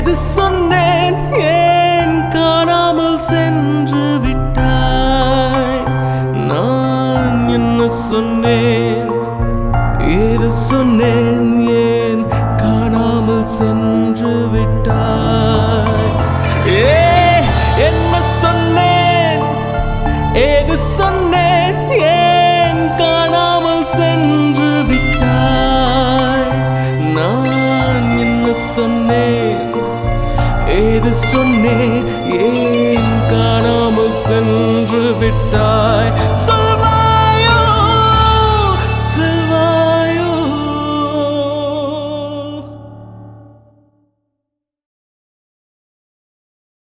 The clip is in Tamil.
ஏது சொன்னேன் ஏன் காணாமல் சென்று விட்டாய் நான் என்ன சொன்னேன் ஏது சொன்னேன் ஏன் காணாமல் சென்று விட்டாய் ஏ என்ன சொன்னேன் ஏது சொன்னேன் ஏன் காணாமல் சென்று விட்டாய் நான் என்ன சொன்னேன் ஏது சொன்னேன் ஏன் காணாமல் சென்று விட்டாய் சொ-